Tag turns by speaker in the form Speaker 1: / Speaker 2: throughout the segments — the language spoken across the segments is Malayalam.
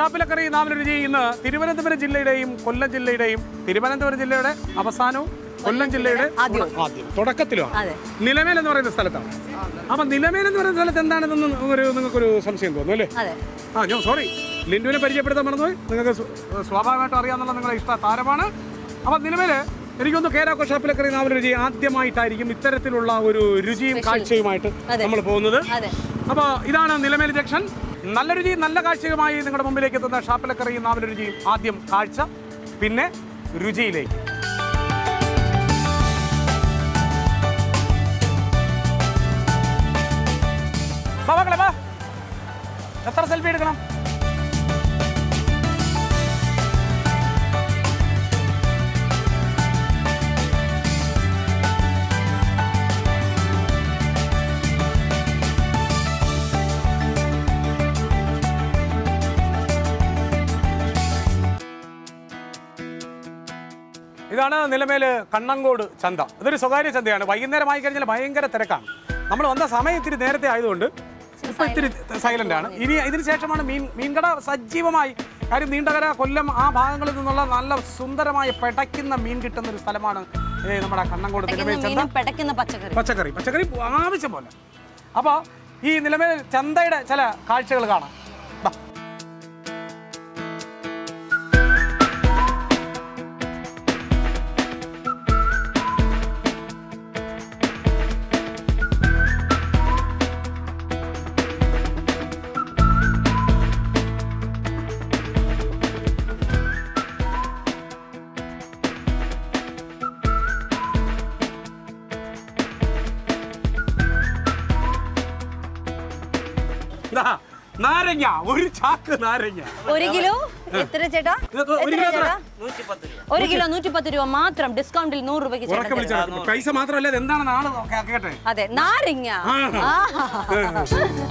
Speaker 1: ഷാപ്പിലക്കറി നാവിലെ രുചി ഇന്ന് തിരുവനന്തപുരം ജില്ലയുടെയും കൊല്ലം ജില്ലയുടെയും തിരുവനന്തപുരം ജില്ലയുടെ അവസാനവും കൊല്ലം ജില്ലയുടെ
Speaker 2: ആദ്യവും.
Speaker 1: ആദ്യം തുടക്കത്തിലുമാണ്
Speaker 2: അതെ.
Speaker 1: നിലമേൽ എന്ന് പറയുന്ന സ്ഥലത്താണ് അപ്പൊ നിലമേൽ എന്ന് പറയുന്ന സ്ഥലത്ത് എന്താണെന്ന് ഒരു നിങ്ങൾക്കൊരു സംശയം തോന്നുന്നു അല്ലേ
Speaker 2: അതെ
Speaker 1: ആ ഞാൻ സോറി ലിൻഡുവിനെ പരിചയപ്പെടുത്താൻ മറന്നുപോയി നിങ്ങൾക്ക് സ്വ- സ്വാഭാവികമായിട്ടും അറിയാന്നുള്ള നിങ്ങളുടെ ഇഷ്ട താരമാണ് അപ്പം നിലവിൽ എനിക്കൊന്ന് കേരാക്കോ ഷാപ്പിലക്കറി നാവിലെ രുചി ആദ്യമായിട്ടായിരിക്കും ഇത്തരത്തിലുള്ള ഒരു രുചിയും കാഴ്ചയുമായിട്ട്
Speaker 2: അതെ.
Speaker 1: നമ്മൾ പോകുന്നത്
Speaker 2: അതെ
Speaker 1: അപ്പോൾ ഇതാണ് നിലമേൽ ജംഗ്ഷൻ നല്ല രുചി നല്ല കാഴ്ചയുമായി നിങ്ങളുടെ മുമ്പിലേക്ക് എത്തുന്ന ഷാപ്പിലക്കറി നാവിലെ രുചിയും ആദ്യം കാഴ്ച പിന്നെ രുചിയിലേക്ക് വാ, മക്കളെ, വാ. എത്ര സെൽഫി എടുക്കണം ഇതാണ് നിലമേല് കണ്ണങ്കോട് ചന്ത ഇതൊരു സ്വകാര്യ ചന്തയാണ് വൈകുന്നേരം ആയി കഴിഞ്ഞാൽ ഭയങ്കര തിരക്കാണ് നമ്മൾ വന്ന സമയം ഇത്തിരി നേരത്തെ ആയതുകൊണ്ട് ഇപ്പൊ ഇത്തിരി സൈലന്റ് ആണ് ഇനി ഇതിന് ശേഷമാണ് മീൻ മീൻകട സജീവമായി കാര്യം നീണ്ടകര കൊല്ലം ആ ഭാഗങ്ങളിൽ നിന്നുള്ള നല്ല സുന്ദരമായ പെടയ്ക്കുന്ന മീൻ കിട്ടുന്ന ഒരു സ്ഥലമാണ് ഏ, നമ്മുടെ കണ്ണങ്കോട് നിലമേൽ
Speaker 2: പെടയ്ക്കുന്ന
Speaker 1: ചന്ത
Speaker 2: മീനും പെടയ്ക്കുന്ന പച്ചക്കറി
Speaker 1: പച്ചക്കറി പച്ചക്കറി ആവശ്യം പോലെ അപ്പോൾ ഈ നിലമേൽ ചന്തയുടെ ചില കാഴ്ചകൾ കാണാം ബാ. ഇതാ, നാരങ്ങ ഒരു ചാക്ക് നാരങ്ങ
Speaker 2: ഒരു കിലോ എത്ര ചേട്ടാ
Speaker 1: ഇതൊക്കെ ഒരു
Speaker 2: എത്ര
Speaker 1: കിലോ എത്ര?
Speaker 2: ചേട്ടാ ഒരു കിലോ നൂറ്റി പത്ത് രൂപ മാത്രം ഡിസ്കൗണ്ടിൽ നൂറ് രൂപയ്ക്ക് ചേട്ടൻ
Speaker 1: ഉറക്കെ
Speaker 2: തരും.
Speaker 1: വിളിച്ചാൽ പൈസ മാത്രമല്ല ഇത് എന്താണെന്ന് ആള് കേ- കേട്ടെ
Speaker 2: അതെ നാരങ്ങ
Speaker 1: ആ.
Speaker 2: ആഹാ.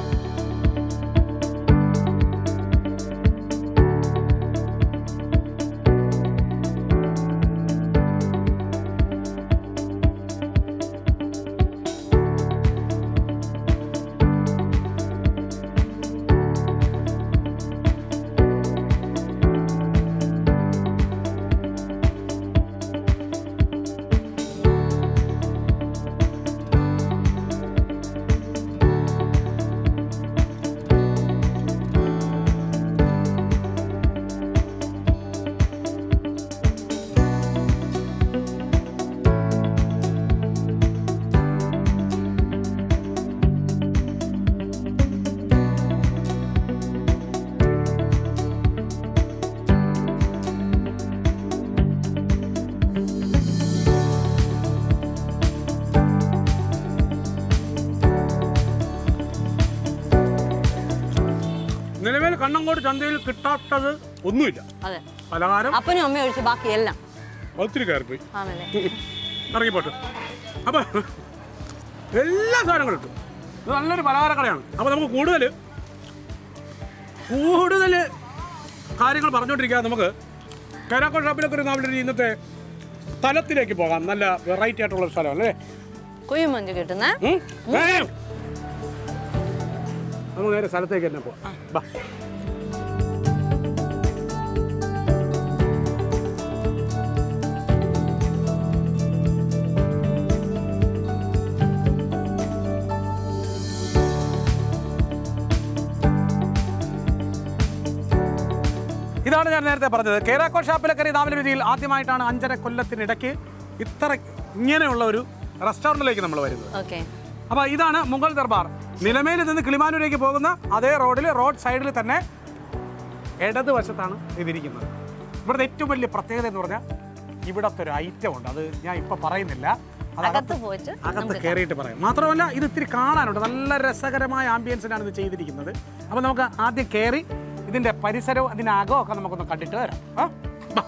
Speaker 1: നിലവിൽ കണ്ണങ്കോട് ചന്തയിൽ കിട്ടാത്തത് ഒന്നുമില്ല
Speaker 2: അതെ
Speaker 1: പലഹാരം
Speaker 2: അപ്പനും അമ്മയും ഒഴിച്ച് ബാക്കി എല്ലാം
Speaker 1: ഒത്തിരി കയറിപ്പോയി
Speaker 2: ആണല്ലേ
Speaker 1: ഇറങ്ങിപ്പോട്ട് അപ്പൊ എല്ലാ സാധനങ്ങളും കിട്ടും ഇത് നല്ലൊരു പലഹാര കടയാണ് അപ്പൊ നമുക്ക് കൂടുതൽ കൂടുതൽ കാര്യങ്ങൾ പറഞ്ഞുകൊണ്ടിരിക്കാതെ നമുക്ക് കൈരാക്കോ ഷാപ്പിലൊക്കെ ഒരു നാവിലെ ഇന്നത്തെ സ്ഥലത്തിലേക്ക് പോകാം നല്ല വെറൈറ്റി ആയിട്ടുള്ള ഒരു സ്ഥലം അല്ലേ
Speaker 2: കുഴിമഞ്ച് കിട്ടുന്നേ
Speaker 1: ഉം? ഏയ്! നമുക്ക് നേരെ സ്ഥലത്തേക്ക് തന്നെ പോവാം ബാ ഇതാണ് ഞാൻ നേരത്തെ പറഞ്ഞത് കേരാക്കോ ഷാപ്പിലക്കറി നാവിലെ രുചിയിൽ ആദ്യമായിട്ടാണ് അഞ്ചര കൊല്ലത്തിനിടയ്ക്ക് ഇത്ര ഇങ്ങനെയുള്ള ഒരു റെസ്റ്റോറൻറ്റിലേക്ക് നമ്മൾ വരുന്നത്
Speaker 2: ഓക്കെ
Speaker 1: അപ്പോൾ ഇതാണ് മുഗൾ ദർബാർ നിലമേലിൽ നിന്ന് കിളിമാനൂരേക്ക് പോകുന്ന അതേ റോഡിൽ റോഡ് സൈഡിൽ തന്നെ ഇടതുവശത്താണ് ഇതിരിക്കുന്നത് ഇവിടുത്തെ ഏറ്റവും വലിയ പ്രത്യേകത എന്ന് പറഞ്ഞാൽ ഇവിടത്തെ ഒരു ഐറ്റം ഉണ്ട് അത് ഞാൻ ഇപ്പം പറയുന്നില്ല അത്
Speaker 2: അകത്ത് പോയിട്ട്
Speaker 1: അകത്ത് കയറിയിട്ട് പറയാം മാത്രമല്ല ഇത് ഇത്തിരി കാണാനുണ്ട് നല്ല രസകരമായ ആംബിയൻസിനാണ് ഇത് ചെയ്തിരിക്കുന്നത് അപ്പോൾ നമുക്ക് ആദ്യം കയറി ഇതിൻ്റെ പരിസരവും അതിൻ്റെ അകവും ഒക്കെ നമുക്കൊന്ന് കണ്ടിട്ട് വരാം ആ? ബാ.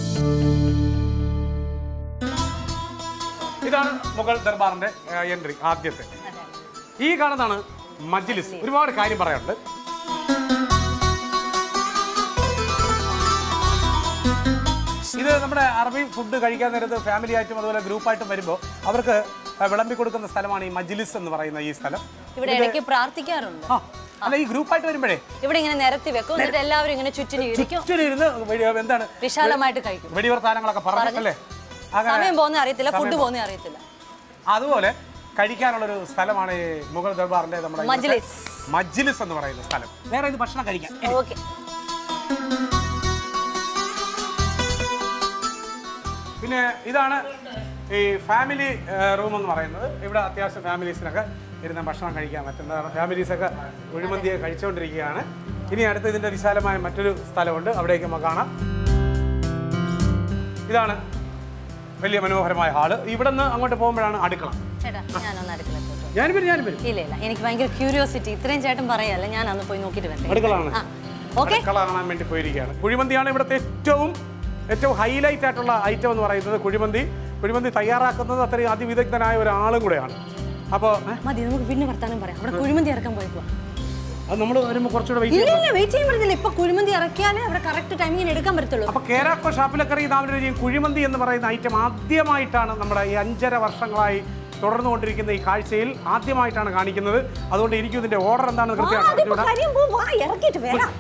Speaker 1: ഇതാണ് മുഗൾ ദർബാറിന്റെ എൻട്രി ആദ്യത്തെ ഈ കാണുന്നതാണ് മജ്ലിസ് ഒരുപാട് കാര്യം പറയാനുണ്ട് ഇത് നമ്മുടെ അറബി ഫുഡ് കഴിക്കാൻ നേരത്ത് ഫാമിലി ആയിട്ടും അതുപോലെ ഗ്രൂപ്പായിട്ടും വരുമ്പോൾ അവർക്ക് ആ, വിളമ്പി കൊടുക്കുന്ന സ്ഥലമാണ് ഈ മജ്ലിസ് എന്ന് പറയുന്ന ഈ സ്ഥലം
Speaker 2: ഇവിടെ ഇടയ്ക്ക് പ്രാർത്ഥിക്കാറുണ്ട്
Speaker 1: ആ അല്ല ഈ ഗ്രൂപ്പായിട്ട് വരുമ്പോഴേ
Speaker 2: ഇവിടെ ഇങ്ങനെ നിരത്തി വെക്കും എന്നിട്ട് എല്ലാവരും ഇങ്ങനെ ചുറ്റിനും ഇരിക്കും
Speaker 1: ചുറ്റിലിരുന്ന് വെടി- എന്താണ്
Speaker 2: വിശാലമായിട്ട് കഴിക്കും
Speaker 1: വെടിവർത്താനങ്ങളൊക്കെ പറഞ്ഞല്ലേ അങ്ങനെ
Speaker 2: സമയം പോകുന്ന അറിയത്തില്ല ഫുഡ് പോകുന്ന അറിയത്തില്ല
Speaker 1: അതുപോലെ കഴിക്കാനുള്ളൊരു സ്ഥലമാണ് ഈ മുഗൾ ദർബാറിന്റെ നമ്മുടെ ഇവിടുത്തെ
Speaker 2: മജ്ലിസ്.
Speaker 1: മജ്ലിസ് എന്ന് പറയുന്ന സ്ഥലം വേറെ ഇത് ഭക്ഷണം കഴിക്കാം
Speaker 2: ഓക്കെ
Speaker 1: പിന്നെ ഇതാണ് ഈ ഫാമിലി റൂം എന്ന് പറയുന്നത് ഇവിടെ അത്യാവശ്യം ഫാമിലീസിനൊക്കെ ഇരുന്ന് ഭക്ഷണം കഴിക്കാൻ പറ്റുന്നതാണ് ഫാമിലീസൊക്കെ കുഴിമന്തിയെ കഴിച്ചുകൊണ്ടിരിക്കുകയാണ് ഇനി അടുത്ത് ഇതിൻ്റെ വിശാലമായ മറ്റൊരു സ്ഥലമുണ്ട് അവിടേക്ക് നമുക്ക് കാണാം ഇതാണ് വലിയ മനോഹരമായ ഹാള് ഇവിടെ നിന്ന് അങ്ങോട്ട് പോകുമ്പോഴാണ് അടുക്കള
Speaker 2: ചേട്ടാ ഞാനൊന്ന് അടുക്കള പോയിട്ട് വരാം.
Speaker 1: ഞാനും വരും ഞാനും വരും
Speaker 2: ഇല്ല ഇല്ല എനിക്ക് ഭയങ്കര ക്യൂരിയോസിറ്റി ഇത്രയും ചേട്ടൻ പറയല്ല ഞാൻ അന്ന് പോയി നോക്കിയിട്ട് വരട്ടെ
Speaker 1: അടുക്കളാണ്
Speaker 2: ആ ഓക്കെ
Speaker 1: അടുക്കള കാണാൻ വേണ്ടി പോയിരിക്കുകയാണ് കുഴിമന്തിയാണ് ഇവിടുത്തെ ഏറ്റവും ഏറ്റവും ഹൈലൈറ്റ് ആയിട്ടുള്ള ഐറ്റം എന്ന് പറയുന്നത് കുഴിമന്തി കുഴിമന്തി തയ്യാറാക്കുന്നത് അത്രയും അതിവിദഗ്ധനായ ഒരാളും കൂടെയാണ് അപ്പോൾ
Speaker 2: മതി നമുക്ക് പിന്നെ വർത്താനം പറയാം അവിടെ കുഴിമന്തി ഇറക്കാൻ പോയിക്കോ
Speaker 1: അത് നമ്മൾ വരുമ്പോൾ കുറച്ചുകൂടെ വെയിറ്റ്
Speaker 2: ഇല്ല ഇല്ല വെയിറ്റ് ചെയ്യാൻ പറ്റത്തില്ല ഇപ്പൊ കുഴിമന്തി ഇറക്കിയാലേ അവിടെ കറക്റ്റ് ടൈമിങ്ങിന് എടുക്കാൻ പറ്റത്തുള്ളൂ
Speaker 1: അപ്പോൾ കേരാക്കോ ഷാപ്പിലക്കറി നാമിന് രുചിയും കുഴിമന്തി എന്ന് പറയുന്ന ഐറ്റം ആദ്യമായിട്ടാണ് നമ്മുടെ ഈ അഞ്ചര വർഷങ്ങളായി തുടർന്നുകൊണ്ടിരിക്കുന്ന ഈ കാഴ്ചയിൽ ആദ്യമായിട്ടാണ് കാണിക്കുന്നത് അതുകൊണ്ട് എനിക്കും ഇതിന്റെ ഓർഡർ എന്താണെന്ന്
Speaker 2: ആ,
Speaker 1: കൃത്യമായിട്ട്
Speaker 2: അതിപ്പോ
Speaker 1: അറിഞ്ഞുകൂടാ.
Speaker 2: കാര്യം പോ, വാ, ഇറക്കിയിട്ട് വരാം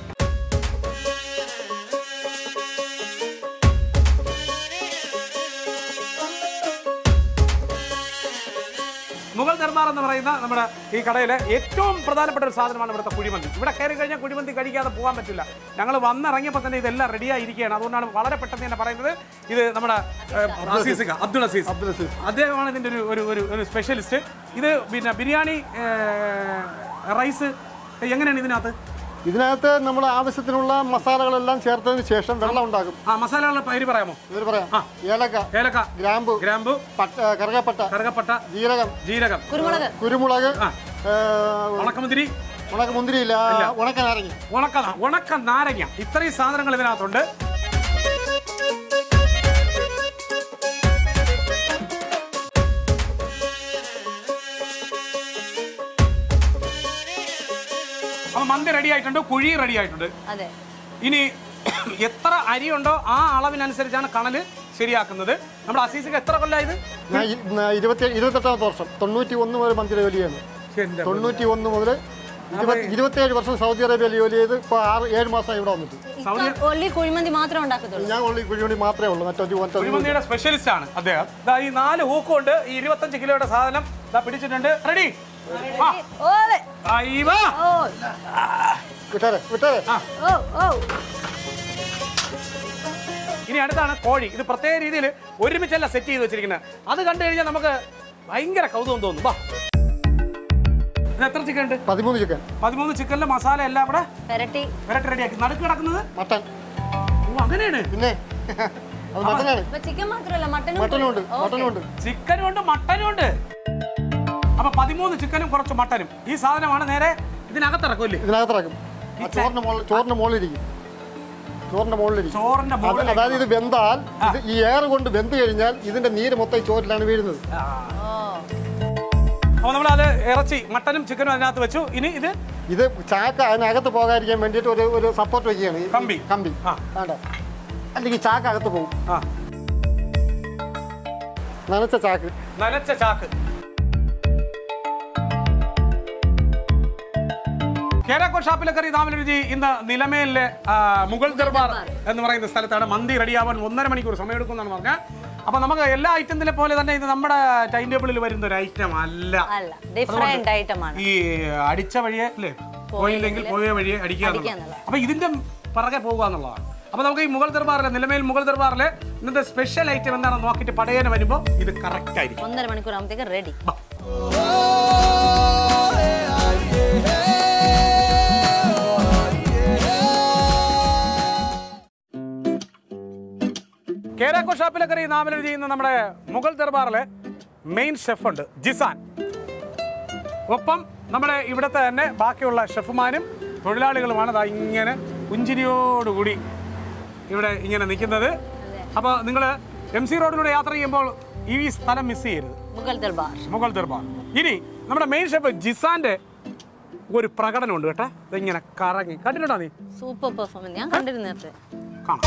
Speaker 1: മുഗൾ ദർബാർ എന്ന് പറയുന്ന നമ്മുടെ ഈ കടയിലെ ഏറ്റവും പ്രധാനപ്പെട്ട ഒരു സാധനമാണ് ഇവിടുത്തെ കുഴിമന്തി ഇവിടെ കയറി കഴിഞ്ഞാൽ കുഴിമന്തി കഴിക്കാതെ പോകാൻ പറ്റില്ല ഞങ്ങൾ വന്നിറങ്ങിയപ്പോൾ തന്നെ ഇതെല്ലാം റെഡി ആയിരിക്കുകയാണ് അതുകൊണ്ടാണ് വളരെ പെട്ടെന്ന് തന്നെ പറയുന്നത് ഇത് നമ്മുടെ ഏഹ്, അസീസ് ഇക്ക, അബ്ദുൾ അസീസ്
Speaker 3: അബ്ദുൽ അസീസ്
Speaker 1: അദ്ദേഹമാണ് ഇതിൻ്റെ ഒരു ഒരു ഒരു ഒരു സ്പെഷ്യലിസ്റ്റ് ഇത് പിന്നെ ബിരിയാണി ഏഹ്, റൈസ് എങ്ങനെയാണ് ഇതിനകത്ത്
Speaker 3: ഇതിനകത്ത് നമ്മൾ ആവശ്യത്തിനുള്ള മസാലകളെല്ലാം ചേർത്തതിന് ശേഷം വെള്ളം ഉണ്ടാകും
Speaker 1: ആ മസാലകളുടെ പേര് പറയാമോ
Speaker 3: ഇവർ പറയാം ഏലക്ക
Speaker 1: ഏലക്ക
Speaker 3: ഗ്രാമ്പു
Speaker 1: ഗ്രാമ്പു
Speaker 3: പട്ട കറുകപ്പട്ട
Speaker 1: കറുകപ്പട്ട
Speaker 3: ജീരകം
Speaker 1: ജീരകം
Speaker 2: കുരുമുളക്
Speaker 3: കുരുമുളക്
Speaker 1: ആ.
Speaker 3: ഏ,
Speaker 1: ഉണക്കമുന്തിരി
Speaker 3: ഉണക്ക മുന്തിരിയില്ല ഉണക്ക നാരങ്ങ
Speaker 1: ഉണക്ക ഉണക്ക നാരങ്ങ ഇത്രയും സാധനങ്ങൾ ഇതിനകത്തുണ്ട് അപ്പൊ മന്തി റെഡി ആയിട്ടുണ്ട് കുഴി റെഡി ആയിട്ടുണ്ട്
Speaker 2: അതെ
Speaker 1: ഇനി എത്ര അരിയുണ്ടോ ആ അളവിനനുസരിച്ചാണ് കണല് ശരിയാക്കുന്നത് നമ്മുടെ അസീസിക്ക് എത്ര കൊല്ലായത്
Speaker 3: ഞാൻ ഇ- ന- ഇരുപത്തി ഇരുപത്തെട്ടാമത്തെ വർഷം തൊണ്ണൂറ്റി ഒന്ന് മുതൽ മന്തി ജോലി ചെയ്യുന്നു തൊണ്ണൂറ്റി ഒന്ന് മുതൽ ഇരുപത്തിയേഴ് വർഷം സൗദി അറേബ്യയിൽ ജോലി ചെയ്ത് ഇപ്പോൾ ആറ് ഏഴ് മാസം ഇവിടെ വന്നിട്ട്
Speaker 2: ഒള്ളി കുഴിമന്തി മാത്രമേ ഉണ്ടാക്കത്തുള്ളൂ
Speaker 3: ഞാൻ ഉള്ളി കുഴിമണി മാത്രമേ ഉള്ളൂ മറ്റൊരു മറ്റൊരു
Speaker 1: കുഴിമന്തിയുടെ സ്പെഷ്യലിസ്റ്റ് ആണ് അദ്ദേഹം ദാ ഈ നാല് ഹൂക്കുണ്ട് ഈ ഇരുപത്തഞ്ച് കിലോയുടെ സാധനം ദാ പിടിച്ചിട്ടുണ്ട് റെഡി
Speaker 2: ഓലെ ഓ
Speaker 3: വിട്ടേരെ വിട്ടേരെ
Speaker 2: ഓ ഓ
Speaker 1: ഇനി അടുത്താണ് കോഴി ഇത് പ്രത്യേക രീതിയിൽ ഒരുമിച്ചല്ല സെറ്റ് ചെയ്ത് വെച്ചിരിക്കുന്നത് അത് കണ്ടു കഴിഞ്ഞാൽ നമുക്ക് ഭയങ്കര കൗതുകം തോന്നും വാ ഇത് എത്ര ചിക്കൻ ഉണ്ട്
Speaker 3: പതിമൂന്ന് ചിക്കൻ
Speaker 1: പതിമൂന്ന് ചിക്കനിലെ മസാല എല്ലാം കൂടെ
Speaker 2: പെരട്ടി
Speaker 1: വിരട്ടി റെഡിയാക്കി നടുക്ക് കിടക്കുന്നത്
Speaker 3: മട്ടൻ
Speaker 1: ഓ അങ്ങനെയാണ്
Speaker 3: പിന്നെ അത് മട്ടനാണ്
Speaker 2: ഇപ്പൊ ചിക്കൻ മാത്രമല്ല മട്ടനും
Speaker 3: മട്ടനും ഉണ്ട് മട്ടനും ഉണ്ട്
Speaker 1: ചിക്കനും ഉണ്ട് മട്ടനും ഉണ്ട് അപ്പൊ പതിമൂന്ന് ചിക്കനും കുറച്ച് മട്ടനും ഈ സാധനമാണ് നേരെ ഇതിനകത്തിറക്കൂല്ലേ
Speaker 3: ഇതിനകത്തിറക്കും ആ ചോറിന്റെ മുകളിൽ ചോറിന്റെ മുകളിലിരിക്കും ചോറിന്റെ മുകളിലിരിക്കും
Speaker 1: ചോറിന്റെ
Speaker 3: അത്
Speaker 1: മുകളിൽ
Speaker 3: അതായത് ഇത് വെന്താൽ ഇത് ഈ എയർ കൊണ്ട് വെന്ത് കഴിഞ്ഞാൽ ഇതിന്റെ നീര് മൊത്തം ഈ ചോറിലാണ് വീഴുന്നത്
Speaker 2: ഓ
Speaker 1: അപ്പൊ നമ്മൾ അത് ഇറച്ചി മട്ടനും ചിക്കനും അതിനകത്ത് വെച്ചു ഇനി ഇത്
Speaker 3: ഇത് ചാക്ക അതിനകത്ത് പോകാതിരിക്കാൻ വേണ്ടിയിട്ട് ഒരു ഒരു സപ്പോർട്ട് വെക്കുകയാണ് ഈ-
Speaker 1: കമ്പി.
Speaker 3: കമ്പി
Speaker 1: ആ.
Speaker 3: വേണ്ട അല്ലെങ്കിൽ ചാക്ക അകത്ത് പോകും
Speaker 1: ആ
Speaker 3: നനച്ച ചാക്ക്
Speaker 1: നനച്ച ചാക്ക് കേരാക്കോ ഷാപ്പിലെ കറി താമരരുചി ഇന്ന് നിലമേലിലെ ആ, മുഗൾ ദർബാർ എന്ന് പറയുന്ന സ്ഥലത്താണ് മന്തി റെഡിയാവാൻ ഒന്നര മണിക്കൂർ സമയമെടുക്കും എന്നാണ് പറഞ്ഞത് അപ്പൊ നമുക്ക് എല്ലാ ഐറ്റത്തിലെ പോലെ തന്നെ ഇത് നമ്മുടെ ടൈം ടേബിളിൽ വരുന്ന ഒരു ഐറ്റം അല്ല
Speaker 2: അല്ല ഡിഫറെന്റ് ഐറ്റം ആണ്
Speaker 1: ഈ അടിച്ച വഴിയെ അല്ലേ പോയില്ലെങ്കിൽ പോയ വഴിയെ അടിക്കുക
Speaker 2: അടിക്കുക
Speaker 1: എന്നുള്ളത്.
Speaker 2: എന്നുള്ളത്.
Speaker 1: അപ്പൊ ഇതിന്റെ പിറകെ പോകുക എന്നുള്ളതാണ് അപ്പൊ നമുക്ക് ഈ മുഗൾ ദർബാറിലെ നിലമേൽ മുഗൾ ദർബാറിലെ ഇന്നത്തെ സ്പെഷ്യൽ ഐറ്റം എന്താണെന്ന് നോക്കിയിട്ട് പടയേനെ വരുമ്പോൾ ഇത് കറക്റ്റ് ആയിരിക്കും
Speaker 2: ഒന്നര മണിക്കൂർ ആകുമ്പോഴത്തേക്ക് റെഡി
Speaker 1: ബാ. കേരാക്കോ ഷാപ്പിലെ കറി നാമൽ ചെയ്യുന്ന നമ്മുടെ മുഗൾ ദർബാറിലെ മെയിൻ ഷെഫ് ഉണ്ട് ജിസാൻ ഒപ്പം നമ്മുടെ ഇവിടുത്തെ തന്നെ ബാക്കിയുള്ള ഷെഫുമാരും തൊഴിലാളികളുമാണ് ദാ ഇങ്ങനെ പുഞ്ചിരിയോടുകൂടി ഇവിടെ ഇങ്ങനെ നിൽക്കുന്നത് അപ്പോൾ നിങ്ങൾ എം സി റോഡിലൂടെ യാത്ര ചെയ്യുമ്പോൾ ഈ സ്ഥലം മിസ് ചെയ്യരുത്
Speaker 2: മുഗൾ ദർബാർ
Speaker 1: മുഗൾ ദർബാർ ഇനി നമ്മുടെ മെയിൻ ഷെഫ് ജിസാന്റെ ഒരു പ്രകടനമുണ്ട് കേട്ടോ ഇതിങ്ങനെ കറങ്ങി കണ്ടിട്ടുണ്ടോ നീ
Speaker 2: സൂപ്പർ പെർഫോമൻസ് ഞാൻ കണ്ടിരുന്നു നേരത്തെ
Speaker 1: കാണാം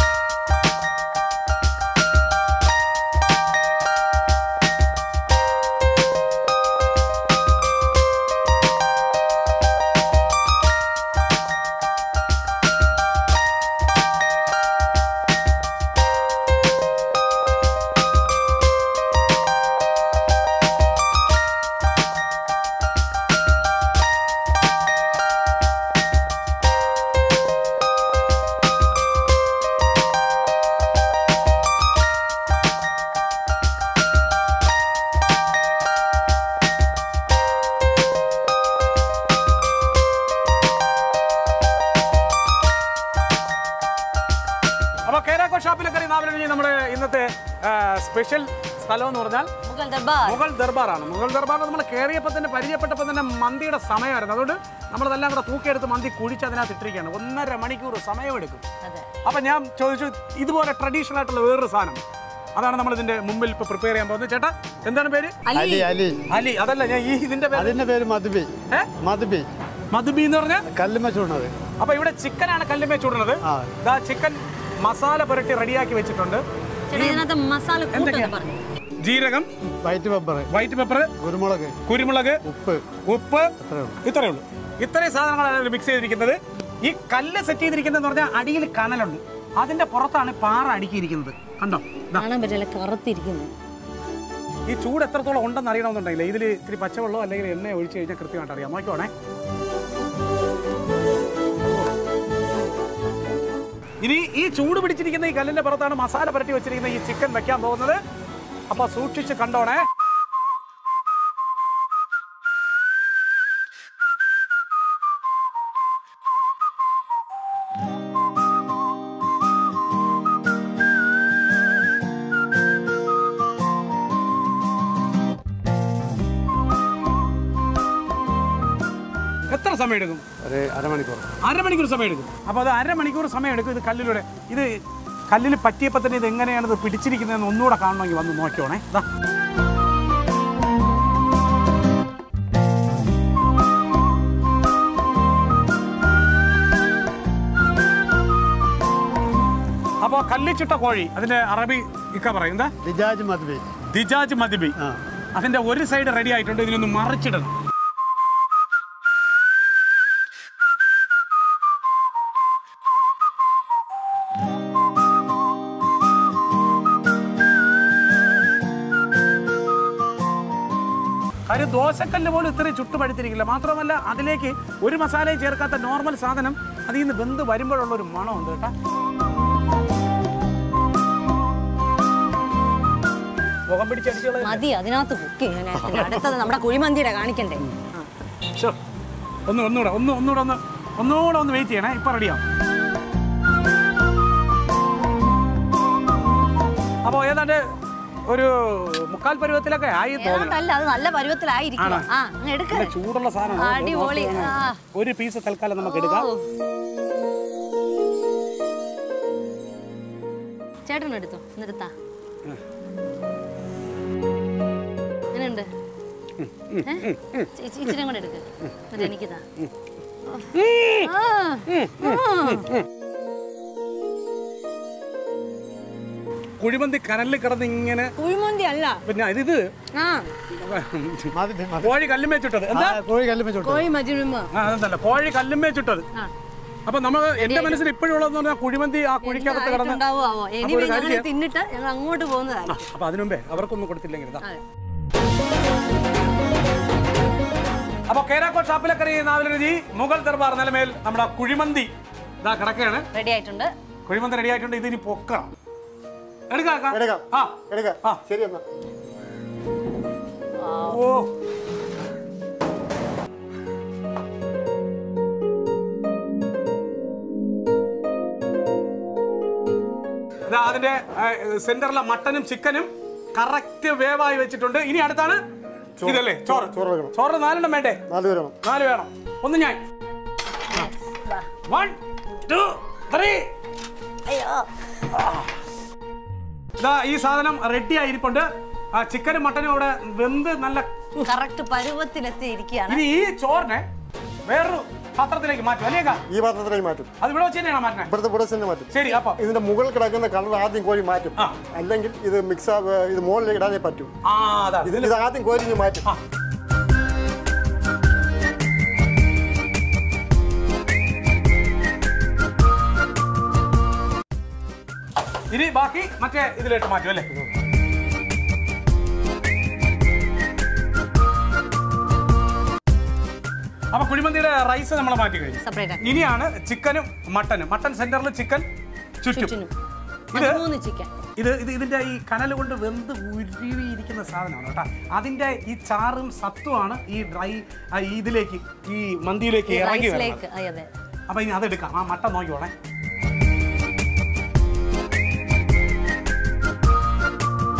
Speaker 1: സ്പെഷ്യൽ സ്ഥലം എന്ന് പറഞ്ഞാൽ
Speaker 2: മുഗൾ ദർബാർ
Speaker 1: മുഗൾ ദർബാറാണ് മുഗൾ ദർബാർ നമ്മൾ കയറിയപ്പോൾ തന്നെ പരിചയപ്പെട്ടപ്പോൾ തന്നെ മന്തിയുടെ സമയമായിരുന്നു അതുകൊണ്ട് നമ്മളതെല്ലാം കൂടെ തൂക്കിയെടുത്ത് മന്തി കുഴിച്ച് അതിനകത്ത് ഇട്ടിരിക്കുകയാണ് ഒന്നര മണിക്കൂർ സമയമെടുക്കും
Speaker 2: അതെ
Speaker 1: അപ്പം ഞാൻ ചോദിച്ചു ഇതുപോലെ ട്രഡീഷണൽ ആയിട്ടുള്ള വേറൊരു സാധനം അതാണ് നമ്മൾ ഇതിന്റെ മുമ്പിൽ ഇപ്പോൾ പ്രിപ്പയർ ചെയ്യാൻ പോകുന്നത് ചേട്ടാ എന്താണ് പേര്
Speaker 3: അലി അലി
Speaker 1: അലി അതല്ല ഞാൻ ഈ ഇതിന്റെ പേര്
Speaker 3: അതിന്റെ പേര് മധുബി
Speaker 1: ഏ?
Speaker 3: മധുബി
Speaker 1: മധുബി എന്ന് പറഞ്ഞാൽ
Speaker 3: കല്ലുമ്മ ചൂടുന്നത്
Speaker 1: അപ്പൊ ഇവിടെ ചിക്കനാണ് കല്ലുമേ ചൂടുന്നത്
Speaker 3: ആ.
Speaker 1: ദാ ചിക്കൻ മസാല പുരട്ടി റെഡിയാക്കി വെച്ചിട്ടുണ്ട്
Speaker 2: ചേട്ടാ ഇതിനകത്ത് മസാല കൂട്ടെന്ന് പറഞ്ഞു
Speaker 1: ജീരകം
Speaker 3: വൈറ്റ് പെപ്പർ
Speaker 1: വൈറ്റ് പെപ്പർ
Speaker 3: കുരുമുളക്
Speaker 1: കുരുമുളക്
Speaker 3: ഉപ്പ്
Speaker 1: ഉപ്പ്
Speaker 3: അത്രേ ഉള്ളൂ
Speaker 1: ഇത്രയേ ഉള്ളൂ ഇത്രയും സാധനങ്ങളാണ് മിക്സ് ചെയ്തിരിക്കുന്നത് ഈ കല്ല് സെറ്റ് ചെയ്തിരിക്കുന്നതെന്ന് പറഞ്ഞാൽ അടിയിൽ കനലുണ്ട് അതിന്റെ പുറത്താണ് പാറ അടുക്കിയിരിക്കുന്നത് കണ്ടോ ദാ.
Speaker 2: കാണാൻ പറ്റില്ല കറുത്തിരിക്കുന്നു
Speaker 1: ഈ ചൂട് എത്രത്തോളം ഉണ്ടെന്ന് അറിയണമെന്നുണ്ടെങ്കിൽ ഇതിൽ ഇത്തിരി പച്ചവെള്ളമോ അല്ലെങ്കിൽ എണ്ണ ഒഴിച്ച് കഴിഞ്ഞാൽ കൃത്യമായിട്ട് അറിയാം നോക്കിക്കോണേ ഇനി ഈ ചൂട് പിടിച്ചിരിക്കുന്ന ഈ കല്ലിന്റെ പുറത്താണ് മസാല പുരട്ടി വെച്ചിരിക്കുന്ന ഈ ചിക്കൻ വെക്കാൻ പോകുന്നത് അപ്പൊ സൂക്ഷിച്ച് കണ്ടോണേ എത്ര സമയം എടുക്കും
Speaker 3: ഒരു അരമണിക്കൂർ
Speaker 1: അരമണിക്കൂർ സമയം എടുക്കും അപ്പോൾ അത് അരമണിക്കൂർ സമയം എടുക്കും ഇത് കല്ലിലൂടെ ഇത് കല്ലിൽ പറ്റിയപ്പോൾ തന്നെ ഇത് എങ്ങനെയാണ് ഇത് പിടിച്ചിരിക്കുന്നതെന്ന് ഒന്നുകൂടെ കാണണമെങ്കിൽ വന്ന് നോക്കിയോണേ ദാ. അപ്പോൾ കല്ലിച്ചുട്ട കോഴി അതിന്റെ അറബി ഇക്ക പറയും എന്താ
Speaker 3: ലിജാജ് മധുബി
Speaker 1: ദിജാജ് മദിബി
Speaker 3: ആ
Speaker 1: അതിന്റെ ഒരു സൈഡ് റെഡി ആയിട്ടുണ്ട് ഇതിനൊന്ന് മറിച്ചിടണം കാര്യം ദോശക്കല്ല് പോലും ഇത്രയും ചുട്ടുപഴുത്തിരിക്കില്ല മാത്രമല്ല അതിലേക്ക് ഒരു മസാലയും ചേർക്കാത്ത നോർമൽ സാധനം അതിൽ നിന്ന് വെന്ത് വരുമ്പോഴുള്ള ഒരു മണമുണ്ട് കേട്ടോ മുഖം പിടിച്ചടിച്ചുള്ള
Speaker 2: മതി അതിനകത്ത് കുക്ക് ചെയ്യാനായിട്ട് അടുത്തത് നമ്മുടെ കുഴിമന്തിയുടെ കാണിക്കണ്ടേ ആ.
Speaker 1: ശ്ശോ. ഒന്ന് ഒന്നുകൂടെ ഒന്ന് ഒന്നുകൂടെ ഒന്ന് ഒന്നുകൂടെ ഒന്ന് വെയിറ്റ് ചെയ്യണേ ഇപ്പൊ റെഡിയാവും അപ്പോൾ ഏതാണ്ട് ഒരു മുക്കാൽ പരുവത്തിലൊക്കെ ആയി തോന്നുന്നു
Speaker 2: ഏതാണ്ടല്ല അത് നല്ല പരുവത്തിലായിരിക്കും
Speaker 1: ആണോ?
Speaker 2: ആ അങ്ങ് എടുക്ക
Speaker 1: നല്ല ചൂടുള്ള സാധനം
Speaker 2: അടിപൊളി ആ.
Speaker 1: ഒരു പീസ് തൽക്കാലം നമുക്ക് എടുക്കാം
Speaker 2: ഓ. ചേട്ടൻ എടുത്തു നിർത്താ എങ്ങനെയുണ്ട് ഏ? ചി- ചി- ഇച്ചിരി കൂടെ എടുക്ക് എന്നിട്ട് എനിക്ക് താ ആ. ആ.
Speaker 1: കുഴിമന്തി കനലിൽ കിടന്ന് ഇങ്ങനെ
Speaker 2: കുഴിമന്തി അല്ല
Speaker 1: പിന്നെ ഇത്
Speaker 2: ആ
Speaker 3: മധുബി മധുബി
Speaker 1: കോഴി കല്ലുമേ ചുട്ടത് എന്താ
Speaker 3: ആ, കോഴി കല്ലുമ്മ ചൂടുന്നത്
Speaker 2: കോഴി മജുരുമ
Speaker 1: ആ അതെന്തല്ല കോഴി കല്ലുമേ ചുട്ടത്
Speaker 2: ആ
Speaker 1: അപ്പൊ നമ്മൾ എന്റെ മനസ്സിൽ ഇപ്പോഴും ഉള്ളതെന്ന് പറഞ്ഞാൽ കുഴിമന്തി ആ കുഴിക്കകത്ത് കിടന്ന്
Speaker 2: ഉണ്ടാവോ ആവോ
Speaker 1: അപ്പൊ
Speaker 2: എനിവേ
Speaker 1: ഒരു കാര്യം
Speaker 2: ഞങ്ങൾ
Speaker 1: ചെയ്യാം.
Speaker 2: തിന്നിട്ട് ഞങ്ങൾ അങ്ങോട്ട് പോകുന്നതായി
Speaker 1: അപ്പൊ അതിനുമ്പേ അവർക്കൊന്നും കൊടുത്തില്ലെങ്കിൽ ഇതാ
Speaker 2: അതെ
Speaker 1: അപ്പൊ കേരാക്കോ ഷാപ്പിലക്കറി നാവിലെ രുചി മുഗൾ ദർബാർ നിലമേൽ നമ്മുടെ കുഴിമന്തി ഇതാ കിടക്കുകയാണ്
Speaker 2: റെഡി ആയിട്ടുണ്ട്
Speaker 1: കുഴിമന്തി റെഡി ആയിട്ടുണ്ട് ഇതിനി പൊക്കണം എടുക്കാം അക്ക?
Speaker 3: എടുക്കാം.
Speaker 1: ആ
Speaker 3: എടുക്കാം
Speaker 1: ആ.
Speaker 3: ശരി എന്നാ
Speaker 1: ഓ ഇതാ അതിന്റെ സെന്ററിലെ മട്ടനും ചിക്കനും കറക്റ്റ് വേവായി വെച്ചിട്ടുണ്ട് ഇനി അടുത്താണ് ഇതല്ലേ ചോറ്
Speaker 3: ചോറ് വെക്കണം.
Speaker 1: ചോറ് നാലെണ്ണം വേണ്ടേ
Speaker 3: നാല് പേരാണ്
Speaker 1: നാല് വേണം ഒന്ന് ഞാൻ വൺ ടു ത്രീ
Speaker 2: അയ്യോ
Speaker 1: ഇതാ ഈ സാധനം റെഡി ആയിരിപ്പുണ്ട് ആ ചിക്കനും മട്ടനും അവിടെ വെന്ത് നല്ല
Speaker 2: കറക്റ്റ് പരുവത്തിലെത്തി ഇരിക്കുകയാണ്
Speaker 1: ഇനി ഈ ചോറിനെ വേറൊരു പാത്രത്തിലേക്ക് മാറ്റും അല്ലേ
Speaker 3: ഈ പാത്രത്തിലേക്ക് മാറ്റും
Speaker 1: അത് ഇവിടെ വെച്ച് തന്നെയാണോ മാറ്റണേ
Speaker 3: ഇവിടുത്തെ ഇവിടെ തന്നെ മാറ്റും
Speaker 1: ശരി അപ്പൊ
Speaker 3: ഇതിന്റെ മുകളിൽ കിടക്കുന്ന കളർ ആദ്യം കോഴി മാറ്റും
Speaker 1: ആ.
Speaker 3: അല്ലെങ്കിൽ ഇത് മിക്സ് ഇത് മുകളിലേക്ക് ഇടാനേ പറ്റൂ
Speaker 1: ആ അതാണ്
Speaker 3: ഇതിൽ ഇത് ആദ്യം കോരിഞ്ഞ് മാറ്റും
Speaker 1: ആ. ഇനി ബാക്കി മറ്റേ ഇതിലേക്ക് മാറ്റും അല്ലേ അപ്പൊ കുഴിമന്തിയുടെ റൈസ് നമ്മൾ മാറ്റി കഴിഞ്ഞു
Speaker 2: സെപ്പറേറ്റ്
Speaker 1: ഇനിയാണ് ചിക്കനും മട്ടനും മട്ടൻ സെന്ററിൽ ചിക്കൻ ചുറ്റും
Speaker 2: ചുറ്റിനും
Speaker 1: ഇത്
Speaker 2: മൂന്ന് ചിക്കൻ
Speaker 1: ഇത് ഇത് ഇതിന്റെ ഈ കനൽ കൊണ്ട് വെന്ത് ഉരുവിയിരിക്കുന്ന സാധനമാണ് കേട്ടോ അതിന്റെ ഈ ചാറും സത്തുമാണ് ഈ ഡ്രൈ ആ, ഈ ഇതിലേക്ക് ഈ മന്തിയിലേക്ക് ഇറങ്ങി വരുന്നത്
Speaker 2: റൈസിലേക്ക് അതെ അതെ
Speaker 1: അപ്പൊ ഇനി അതെടുക്കാം ആ മട്ട നോക്കിയോണേ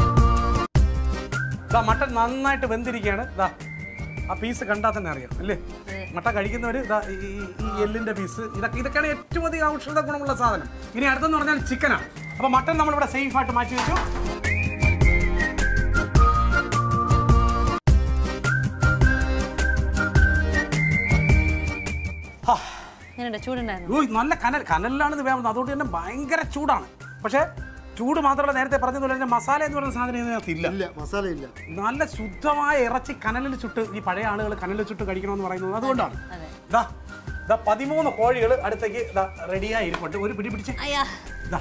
Speaker 1: ഇതാ മട്ടൻ നന്നായിട്ട് വെന്തിരിക്കുകയാണ് ഇതാ ആ പീസ് കണ്ടാൽ തന്നെ അറിയാം അല്ലേ മട്ടൻ കഴിക്കുന്നവർ ഇതാ ഈ ഈ- ഈ എല്ലിന്റെ പീസ് ഇതൊക്കെ ഇതൊക്കെയാണ് ഏറ്റവും അധികം ഔഷധ ഗുണമുള്ള സാധനം ഇനി അടുത്തെന്ന് പറഞ്ഞാൽ ചിക്കനാണ് അപ്പോൾ മട്ടൻ നമ്മളിവിടെ സേഫ് ആയിട്ട് മാറ്റി വെച്ചു ഹാ
Speaker 2: ഞാനുണ്ട് ചൂടുണ്ടായിരുന്നു
Speaker 1: ഓ നല്ല കനൽ കനലിലാണ് ഇത് വേവുന്നത് അതുകൊണ്ട് തന്നെ ഭയങ്കര ചൂടാണ് പക്ഷേ ചൂട് മാത്രമല്ല നേരത്തെ പറഞ്ഞതുപോലെ തന്നെ മസാല എന്ന് പറയുന്ന സാധനം ഇതിനകത്ത് ഇല്ല
Speaker 3: ഇല്ല മസാല ഇല്ല
Speaker 1: നല്ല ശുദ്ധമായ ഇറച്ചി കനലിൽ ചുട്ട് ഈ പഴയ ആളുകൾ കനലിൽ ചുട്ട് കഴിക്കണമെന്ന് പറയുന്നത് അതുകൊണ്ടാണ് ദാ ദാ പതിമൂന്ന് കോഴികൾ അടുത്തേക്ക് ദാ റെഡിയായി ഇരിപ്പുണ്ട് ഒരു പിടി പിടിച്ച്
Speaker 2: അയ്യാ
Speaker 1: ദാ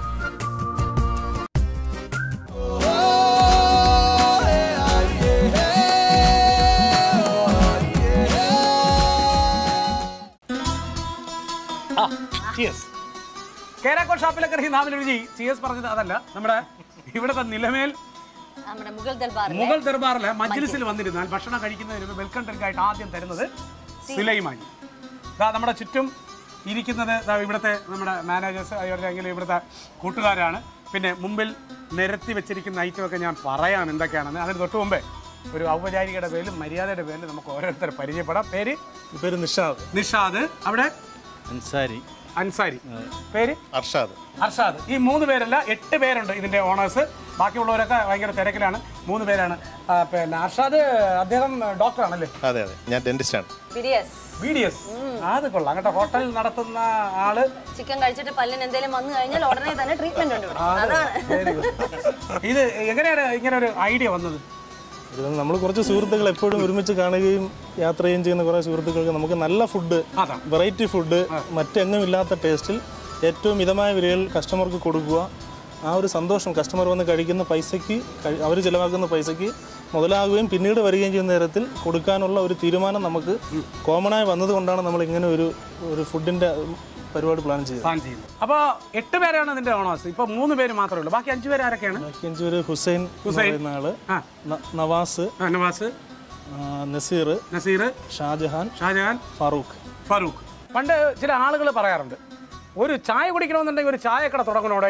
Speaker 1: ആ, cheers. കേരാക്കോട് ഷാപ്പിലൊക്കെ ഈ നാവിൽ രുചി ചിയേഴ്സ് പറഞ്ഞത് അതല്ല നമ്മുടെ ഇവിടുത്തെ നിലമേൽ
Speaker 2: നമ്മുടെ മുഗൾ ദർബാറിലെ
Speaker 1: മുഗൾ ദർബാറിലെ മജ്ലിസിൽ വന്നിരുന്നാൽ ഭക്ഷണം കഴിക്കുന്നതിന് മുമ്പ് വെൽക്കം ഡ്രിങ്ക് ആയിട്ട് ആദ്യം തരുന്നത് സിലൈമാൻ ദാ നമ്മുടെ ചുറ്റും ഇരിക്കുന്നത് ദാ ഇവിടുത്തെ നമ്മുടെ മാനേജേഴ്സ് അല്ലെങ്കിൽ ഇവിടുത്തെ കൂട്ടുകാരാണ് പിന്നെ മുമ്പിൽ നിരത്തി വെച്ചിരിക്കുന്ന ഐറ്റമൊക്കെ ഞാൻ പറയാം എന്തൊക്കെയാണെന്ന് അതിന് തൊട്ട് മുമ്പേ ഒരു ഔപചാരികയുടെ പേരിലും മര്യാദയുടെ പേരിലും നമുക്ക് ഓരോരുത്തരെ പരിചയപ്പെടാം പേര്
Speaker 4: പേര് നിഷാദ്
Speaker 1: നിഷാദ് അവിടെ
Speaker 4: അൻസാരി
Speaker 1: അൻസാരി പേര്
Speaker 4: അർഷാദ്
Speaker 1: അർഷാദ് ഈ മൂന്ന് പേരല്ല എട്ട് പേരുണ്ട് ഇതിന്റെ ഓണേഴ്സ് ബാക്കിയുള്ളവരൊക്കെ ഭയങ്കര തിരക്കിലാണ് മൂന്ന് പേരാണ് ആ, പിന്നെ അർഷാദ് അദ്ദേഹം ഡോക്ടറാണല്ലേ
Speaker 4: അതെ അതെ ഞാൻ ഡെന്റിസ്റ്റാണ്
Speaker 2: ബിരിയസ്
Speaker 1: ബി ഡി എസ് അത് കൊള്ളാം കേട്ടോ ഹോട്ടൽ നടത്തുന്ന ആള്
Speaker 2: ചിക്കൻ കഴിച്ചിട്ട് പല്ലിന് എന്തെങ്കിലും വന്നു കഴിഞ്ഞാൽ ഉടനെ തന്നെ ട്രീറ്റ്മെന്റ് ഉണ്ട് ഇവിടെ. അതാണ്
Speaker 1: Very good. ഇത് എങ്ങനെയാണ് ഇങ്ങനെ ഒരു ഐഡിയ വന്നത്
Speaker 4: ഇത് നമ്മൾ കുറച്ച് സുഹൃത്തുക്കൾ എപ്പോഴും ഒരുമിച്ച് കാണുകയും യാത്ര ചെയ്യുകയും ചെയ്യുന്ന കുറേ സുഹൃത്തുക്കൾക്ക് നമുക്ക് നല്ല ഫുഡ്
Speaker 1: അതാണ്.
Speaker 4: വെറൈറ്റി ഫുഡ് മറ്റെങ്ങും ഇല്ലാത്ത ടേസ്റ്റിൽ ഏറ്റവും മിതമായ വിലയിൽ കസ്റ്റമർക്ക് കൊടുക്കുക ആ ഒരു സന്തോഷം കസ്റ്റമർ വന്ന് കഴിക്കുന്ന പൈസയ്ക്ക് അവർ ചിലവാക്കുന്ന പൈസയ്ക്ക് മുതലാകുകയും പിന്നീട് വരികയും ചെയ്യുന്ന തരത്തിൽ കൊടുക്കാനുള്ള ഒരു തീരുമാനം നമുക്ക് കോമണായി വന്നതുകൊണ്ടാണ് നമ്മൾ ഇങ്ങനെ ഒരു ഒരു ഫുഡിൻ്റെ പരിപാടി പ്ലാൻ ചെയ്തത്
Speaker 1: പ്ലാൻ ചെയ്യുന്നത് അപ്പോൾ എട്ട് പേരാണ് ഇതിന്റെ ഓണേഴ്സ് ഇപ്പൊ മൂന്ന് പേര് മാത്രമേ ഉള്ളൂ ബാക്കി അഞ്ചു പേര് ആരൊക്കെയാണ്
Speaker 4: ബാക്കി അഞ്ച് പേര് ഹുസൈൻ എന്ന് പറയുന്ന ആള്
Speaker 1: ആ
Speaker 4: ന- നവാസ്
Speaker 1: ആ, നവാസ്
Speaker 4: ആ, നസീർ
Speaker 1: നസീർ
Speaker 4: ഷാജഹാൻ
Speaker 1: ഷാജഹാൻ
Speaker 4: ഫാറൂഖ്
Speaker 1: ഫാറൂഖ് പണ്ട് ചില ആളുകൾ പറയാറുണ്ട് ഒരു ചായ കുടിക്കണമെന്നുണ്ടെങ്കിൽ ഒരു ചായക്കട തുടങ്ങണോടെ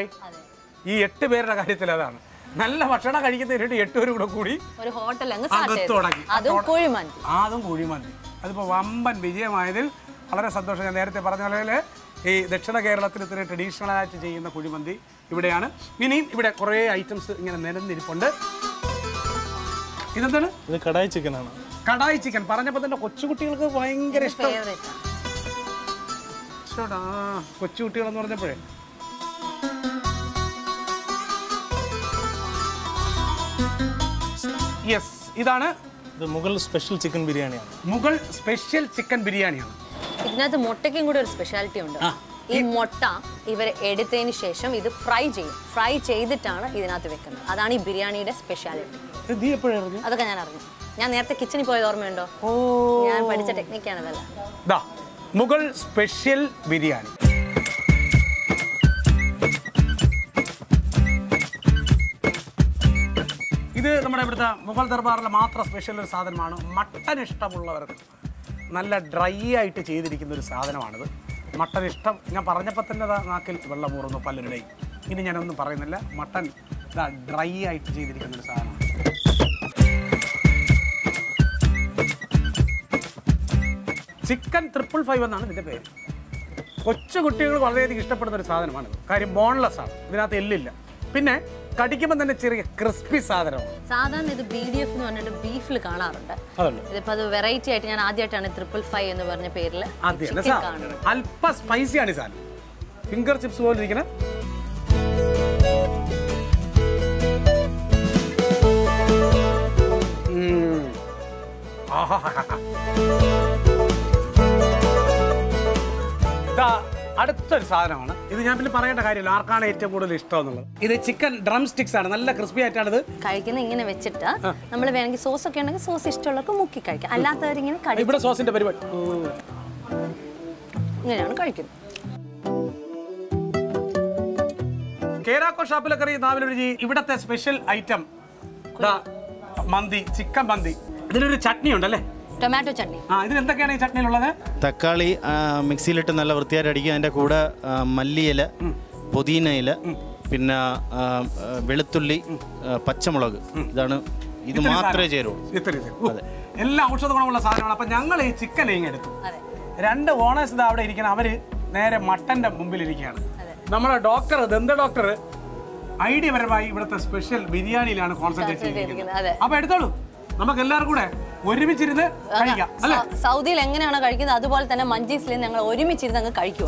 Speaker 1: ഈ എട്ട് പേരുടെ കാര്യത്തിൽ അതാണ് നല്ല ഭക്ഷണം കഴിക്കുന്നതിന് വേണ്ടി എട്ട് പേരും കൂടെ കൂടി
Speaker 2: ഒരു ഹോട്ടൽ അങ്ങ് സ്റ്റാർട്ട്
Speaker 1: അകത്ത്
Speaker 2: ചെയ്തു
Speaker 1: തുടങ്ങി
Speaker 2: അതും കുഴിമന്തി
Speaker 1: അതും കുഴിമന്തി അതിപ്പോൾ വമ്പൻ വിജയമായതിൽ വളരെ സന്തോഷം ഞാൻ നേരത്തെ പറഞ്ഞ പോലെ ഈ ദക്ഷിണ കേരളത്തിൽ ഇത്ര ട്രഡീഷണൽ ആയിട്ട് ചെയ്യുന്ന കുഴിമന്തി ഇവിടെയാണ് ഇനിയും ഇവിടെ കുറേ ഐറ്റംസ് ഇങ്ങനെ നിരന്നിരിപ്പുണ്ട് ഇതെന്താണ്
Speaker 4: ഇത് കടായി ചിക്കനാണ്
Speaker 1: കടായി ചിക്കൻ പറഞ്ഞപ്പോൾ തന്നെ കൊച്ചുകുട്ടികൾക്ക് ഭയങ്കര ഇഷ്ടം
Speaker 2: ഫേവറേറ്റ്
Speaker 1: ഇഷ്ടമാണ്. ആ കൊച്ചുകുട്ടികളെന്ന് പറഞ്ഞപ്പോഴേ യെസ് ഇതാണ്
Speaker 4: ഇത് മുഗൾ സ്പെഷ്യൽ ചിക്കൻ ബിരിയാണിയാണ്
Speaker 1: മുഗൾ സ്പെഷ്യൽ ചിക്കൻ ബിരിയാണിയാണ്
Speaker 2: ഇതിനകത്ത് മുട്ടയ്ക്കും കൂടി ഒരു സ്പെഷ്യാലിറ്റി ഉണ്ട്
Speaker 1: ആ.
Speaker 2: ഈ മുട്ട ഇവർ എടുത്തതിന് ശേഷം ഇത് ഫ്രൈ ചെയ്യും ഫ്രൈ ചെയ്തിട്ടാണ് ഇതിനകത്ത് വെക്കുന്നത് അതാണ് ഈ ബിരിയാണിയുടെ സ്പെഷ്യാലിറ്റി
Speaker 1: ഇത് നീ എപ്പോഴായിരുന്നു
Speaker 2: അതൊക്കെ ഞാൻ അറിഞ്ഞു ഞാൻ നേരത്തെ കിച്ചണിൽ പോയത് ഓർമ്മയുണ്ടോ
Speaker 1: ഓ
Speaker 2: ഞാൻ പഠിച്ച ടെക്നിക്കാണ് ഇതെല്ലാം
Speaker 1: ദാ മുഗൾ സ്പെഷ്യൽ ബിരിയാണി ഇത് നമ്മുടെ ഇവിടുത്തെ മുഗൾ ദർബാറിലെ മാത്രം സ്പെഷ്യൽ ഒരു സാധനമാണ് മട്ടൻ ഇഷ്ടമുള്ളവർക്ക് നല്ല ഡ്രൈ ആയിട്ട് ചെയ്തിരിക്കുന്ന ഒരു സാധനമാണിത് മട്ടൻ ഇഷ്ടം ഞാൻ പറഞ്ഞപ്പോൾ തന്നെ ദാ നാക്കിൽ വെള്ളം ഊറുന്നു പലരുടെയും ഇനി ഞാനൊന്നും പറയുന്നില്ല മട്ടൻ ഇതാ ഡ്രൈ ആയിട്ട് ചെയ്തിരിക്കുന്ന ഒരു സാധനമാണ് ചിക്കൻ ട്രിപ്പിൾ ഫൈവ് എന്നാണ് ഇതിൻ്റെ പേര് കൊച്ചു കുട്ടികൾ വളരെയധികം ഇഷ്ടപ്പെടുന്ന ഒരു സാധനമാണിത് കാര്യം ബോൺലെസ് ആണ് ഇതിനകത്ത് എല്ലില്ല പിന്നെ കടിക്കുമ്പോൾ തന്നെ ചെറിയ ക്രിസ്പി സാധനമാണ്
Speaker 2: സാധാരണ ഇത് ബി ഡി എഫ് എന്ന് പറഞ്ഞിട്ട് ബീഫിൽ കാണാറുണ്ട്
Speaker 1: അതല്ല
Speaker 2: ഇതിപ്പോ അത് വെറൈറ്റി ആയിട്ട് ഞാൻ ആദ്യമായിട്ടാണ് ട്രിപ്പിൾ ഫൈവ് എന്ന് പറഞ്ഞ പേരിൽ
Speaker 1: അതെ അല്ല
Speaker 2: ചിക്കൻ
Speaker 1: സാർ
Speaker 2: കാണുന്നത്
Speaker 1: അല്പ സ്പൈസിയാണ് ഈ സാധനം ഫിംഗർ ചിപ്സ് പോലെ ഇരിക്കണ ഇതാ അടുത്തൊരു സാധനമാണ് ഇത് ഞാൻ പിന്നെ പറയേണ്ട കാര്യമില്ല ആർക്കാണ് ഏറ്റവും കൂടുതൽ ഇഷ്ടം എന്നുള്ളത് ഇത് ചിക്കൻ ഡ്രം സ്റ്റിക്സ് ആണ് നല്ല ക്രിസ്പി ആയിട്ടാണ് ഇത്
Speaker 2: കഴിക്കുന്ന ഇങ്ങനെ വെച്ചിട്ട് നമ്മൾ വേണമെങ്കിൽ സോസ് ഒക്കെ ഉണ്ടെങ്കിൽ സോസ് ഇഷ്ടമുള്ളവർക്ക് മുക്കി കഴിക്കാം അല്ലാത്തവരിങ്ങനെ കടി
Speaker 1: ഇവിടെ സോസിന്റെ പരിപാടി
Speaker 2: ഇങ്ങനെയാണ് കഴിക്കുന്നത്
Speaker 1: കേരാക്കോ ഷാപ്പിലൊക്കെ അറിയ നാവിലൊരുചി ഇവിടത്തെ സ്പെഷ്യൽ ഐറ്റം മന്തി ചിക്കൻ മന്തി ഇതിലൊരു ചട്നി ഉണ്ടല്ലേ
Speaker 2: ടൊമാറ്റോ ചട്നി
Speaker 1: ആ ഇതിൽ എന്തൊക്കെയാണ് ഈ ചട്നിയിലുള്ളത്
Speaker 5: തക്കാളി ആ, മിക്സിയിലിട്ട് നല്ല വൃത്തിയായിട്ട് അടിക്കുക അതിൻ്റെ കൂടെ ആ, മല്ലിയില പുതിന ഇല പിന്നെ ആ, ആ, വെളുത്തുള്ളി ആ, പച്ചമുളക് ഇതാണ് ഇത്
Speaker 1: ഇത്രയും
Speaker 5: മാത്രമേ
Speaker 1: സാധനം.
Speaker 5: ചേരുള്ളൂ
Speaker 1: ഇത്രയും ഇത്. ഓ, എല്ലാ ഔഷധ ഗുണമുള്ള സാധനമാണ് അപ്പൊ ഞങ്ങൾ ഈ ചിക്കൻ ഇങ്ങ് എടുത്തു
Speaker 2: അതെ
Speaker 1: രണ്ട് ഓണേഴ്സ് ഇതാ അവിടെ ഇരിക്കണം അവര് നേരെ മട്ടന്റെ മുമ്പിൽ ഇരിക്കുകയാണ് നമ്മുടെ ഡോക്ടർ ദന്ത ഡോക്ടർ ഐഡിയ പരമായി ഇവിടുത്തെ സ്പെഷ്യൽ ബിരിയാണിയിലാണ് കോൺസെൻട്രേറ്റ് ചെയ്തിരിക്കുന്നത്
Speaker 2: അതെ
Speaker 1: അപ്പൊ എടുത്തോളൂ നമുക്ക് എല്ലാവർക്കും കൂടെ ഒരുമിച്ചിരുന്ന് കഴിക്കാം അല്ലേ
Speaker 2: സ- സൗദിയിൽ എങ്ങനെയാണോ കഴിക്കുന്നത് അതുപോലെ തന്നെ മഞ്ചീസിൽ ഞങ്ങൾ ഒരുമിച്ചിരുന്ന് അങ്ങ് കഴിക്കുക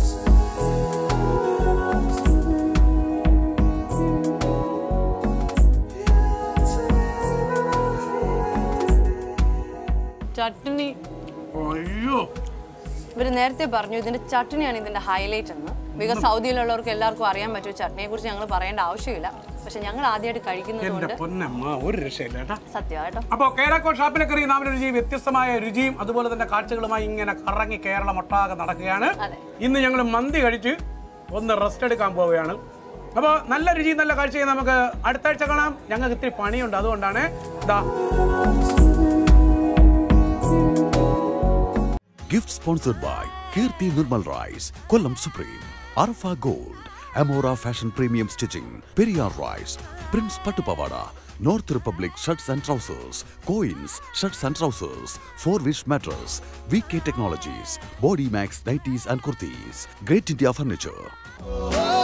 Speaker 2: ചട്നി
Speaker 1: അയ്യോ
Speaker 2: ഇവർ നേരത്തെ പറഞ്ഞു ഇതിന്റെ ചട്നിയാണ് ഇതിന്റെ ഹൈലൈറ്റ് എന്ന് ബിക്കോസ് സൗദിയിലുള്ളവർക്ക് എല്ലാവർക്കും അറിയാൻ പറ്റും ചട്നിയെ കുറിച്ച് ഞങ്ങൾ പറയേണ്ട ആവശ്യമില്ല പക്ഷെ ഞങ്ങൾ ആദ്യമായിട്ട് കഴിക്കുന്നത്
Speaker 1: എന്റെ
Speaker 2: കൊണ്ട്
Speaker 1: പൊന്നമ്മ ഒരു രക്ഷയില്ല കേട്ടാ
Speaker 2: സത്യമായിട്ടോ
Speaker 1: അപ്പോൾ കേരക്കോ ഷാപ്പിലെ കറി നാമിന് രുചി വ്യത്യസ്തമായ രുചിയും അതുപോലെ തന്നെ കാഴ്ചകളുമായി ഇങ്ങനെ കറങ്ങി കേരളം ഒട്ടാകെ നടക്കുകയാണ്
Speaker 2: അതെ.
Speaker 1: ഇന്ന് ഞങ്ങൾ മന്തി കഴിച്ച് ഒന്ന് റെസ്റ്റ് എടുക്കാൻ പോവുകയാണ് അപ്പോൾ നല്ല രുചി നല്ല കാഴ്ചയും നമുക്ക് അടുത്ത ആഴ്ച കാണാം ഞങ്ങൾക്ക് ഇത്തിരി പണിയുണ്ട് അതുകൊണ്ടാണ് ഇതാ
Speaker 6: Gift sponsored by Kirti Nirmal Rice, Kollam Supreme, Arfa Gold, Amora Fashion Premium Stitching, Periyar Rice, Prince Patupavada, North Republic Shirts and Trousers, Coins, Shirts and Trousers, Four Wish Mattress, VK Technologies, Body Max Nighties and Kurtis, Great India Furniture.